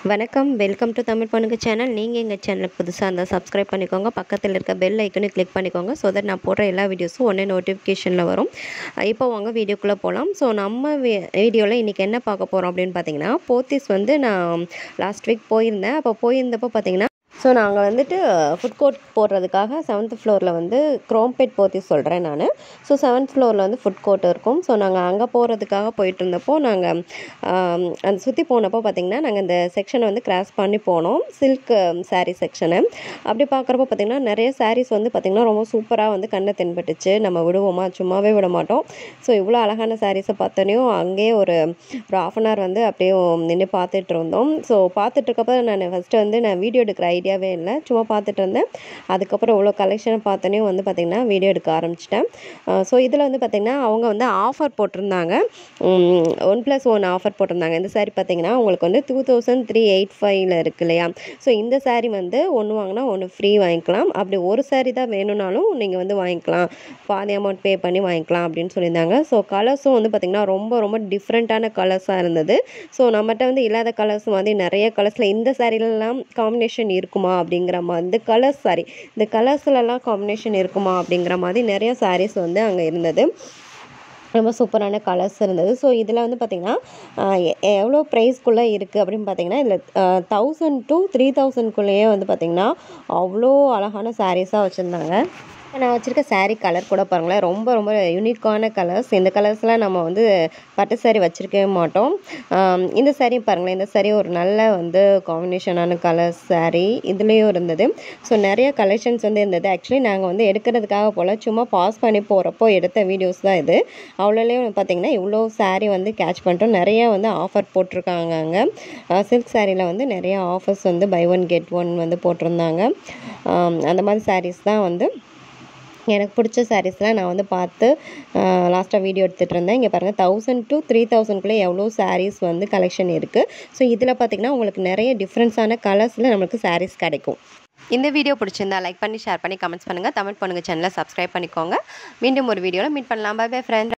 வணக்கம் welcome to Tamil பொண்ணுங்க channel நீங்கள் எங்கள் சேனலுக்கு புதுசாக இருந்தால் சப்ஸ்கிரைப் பண்ணிக்கோங்க பக்கத்தில் இருக்க பெல் ஐக்கனை கிளிக் பண்ணிக்கோங்க ஸோ தட் நான் போடுற எல்லா வீடியோஸும் உடனே நோட்டிஃபிகேஷனில் வரும் இப்போ வாங்க வீடியோக்குள்ளே போகலாம் ஸோ நம்ம வீடியோவில் இன்றைக்கி என்ன பார்க்க போகிறோம் அப்படின்னு பார்த்தீங்கன்னா போத்தீஸ் வந்து நான் லாஸ்ட் வீக் போயிருந்தேன் அப்போ போயிருந்தப்போ பார்த்தீங்கன்னா ஸோ நாங்கள் வந்துட்டு ஃபுட் கோர்ட் போடுறதுக்காக செவன்த் ஃப்ளோரில் வந்து குரோம்பேட் போத்தி சொல்கிறேன் நான் ஸோ செவன்த் ஃப்ளோரில் வந்து ஃபுட் கோர்ட் இருக்கும் ஸோ நாங்கள் அங்கே போகிறதுக்காக போயிட்டு இருந்தப்போ நாங்கள் அந்த சுற்றி போனப்போ பார்த்திங்கன்னா நாங்கள் இந்த செக்ஷனை வந்து கிராஸ் பண்ணி போனோம் சில்க் சாரீ செக்ஷனை அப்படி பார்க்குறப்போ பார்த்திங்கன்னா நிறைய சாரீஸ் வந்து பார்த்திங்கன்னா ரொம்ப சூப்பராக வந்து கண்ணை தென்பட்டுச்சு நம்ம விடுவோமா சும்மாவே விட மாட்டோம் ஸோ இவ்வளோ அழகான சாரீஸை பார்த்தோனையும் அங்கேயே ஒரு ஒரு ஆஃப் அன் ஹவர் வந்து அப்படியே நின்று பார்த்துட்டு இருந்தோம் ஸோ பார்த்துட்டு இருக்கப்போ நான் ஃபஸ்ட்டு வந்து நான் வீடியோ எடுக்கிற ஐடியாவே இல்லை சும்மா பார்த்துட்டு இருந்தேன் அதுக்கப்புறம் இவ்வளோ கலெக்ஷனை பார்த்தோன்னே வந்து பார்த்திங்கன்னா வீடியோ எடுக்க ஆரம்பிச்சிட்டேன் ஸோ இதில் வந்து பார்த்திங்கன்னா அவங்க வந்து ஆஃபர் போட்டிருந்தாங்க ஒன் ப்ளஸ் ஒன் ஆஃபர் போட்டிருந்தாங்க இந்த சாரீ பார்த்திங்கன்னா உங்களுக்கு வந்து டூ தௌசண்ட் த்ரீ எயிட் ஃபைவ்ல இருக்கு இல்லையா ஸோ இந்த சாரீ வந்து ஒன்று வாங்கினா ஒன்று ஃப்ரீ வாங்கிக்கலாம் அப்படி ஒரு சாரீ தான் வேணும்னாலும் நீங்கள் வந்து வாங்கிக்கலாம் பாதி அமௌண்ட் பே பண்ணி வாங்கிக்கலாம் அப்படின்னு சொல்லியிருந்தாங்க ஸோ கலர்ஸும் வந்து பார்த்திங்கன்னா ரொம்ப ரொம்ப டிஃப்ரெண்ட்டான கலர்ஸாக இருந்தது ஸோ நம்மகிட்ட வந்து இல்லாத கலர்ஸ் மாதிரி நிறைய கலர்ஸில் இந்த சாரீலலாம் காம்பினேஷன் இருக்குமா அப்படிங்கிற மாதிரி இந்த கலர்ஸ் சாரி இந்த கலர்ஸ்லலாம் காம்பினேஷன் இருக்குமா அப்படிங்கிற மாதிரி நிறைய சாரீஸ் வந்து அங்கே இருந்தது ரொம்ப சூப்பரான கலர்ஸ் இருந்தது ஸோ இதில் வந்து பார்த்திங்கன்னா எவ்வளோ ப்ரைஸ்க்குள்ளே இருக்குது அப்படின்னு பார்த்தீங்கன்னா இதில் தௌசண்ட் டு த்ரீ தௌசண்ட்குள்ளேயே வந்து பார்த்திங்கன்னா அவ்வளோ அழகான சாரீஸாக வச்சுருந்தாங்க நான் வச்சுருக்க சாரீ கலர் கூட பாருங்களேன் ரொம்ப ரொம்ப யூனிக்கான கலர்ஸ் இந்த கலர்ஸ்லாம் நம்ம வந்து பட்டு சாரீ வச்சுருக்கவே மாட்டோம் இந்த சாரீ பாருங்களேன் இந்த சாரீ ஒரு நல்ல வந்து காம்பினேஷனான கலர் சாரீ இதுலேயும் இருந்தது ஸோ நிறைய கலெக்ஷன்ஸ் வந்து இருந்தது ஆக்சுவலி நாங்கள் வந்து எடுக்கிறதுக்காக போல் சும்மா பாஸ் பண்ணி போகிறப்போ எடுத்த வீடியோஸ் தான் இது அவ்வளோலேயும் பார்த்திங்கன்னா இவ்வளோ சாரீ வந்து கேட்ச் பண்ணிட்டோம் நிறைய வந்து ஆஃபர் போட்டிருக்காங்க அங்கே சில்க் சாரியில் வந்து நிறைய ஆஃபர்ஸ் வந்து பை ஒன் கெட் ஒன் வந்து போட்டிருந்தாங்க அந்த மாதிரி சாரீஸ் தான் வந்து எனக்கு பிடிச்ச சாரீஸ்லாம் நான் வந்து பார்த்து லாஸ்ட்டாக வீடியோ எடுத்துகிட்டு இருந்தேன் இங்கே பாருங்கள் தௌசண்ட் டு த்ரீ தௌசண்ட்குள்ளே எவ்வளோ சாரீஸ் வந்து கலெக்ஷன் இருக்குது ஸோ இதில் பார்த்திங்கன்னா உங்களுக்கு நிறைய டிஃப்ரெண்ட்ஸான கலர்ஸில் நம்மளுக்கு சாரீஸ் கிடைக்கும் இந்த வீடியோ பிடிச்சிருந்தா லைக் பண்ணி ஷேர் பண்ணி கமெண்ட்ஸ் பண்ணுங்கள் தமிழ் பொண்ணுங்க சேனலை சப்ஸ்கிரைப் பண்ணிக்கோங்க மீண்டும் ஒரு வீடியோவில் மீட் பண்ணலாம் பை பை ஃப்ரெண்ட்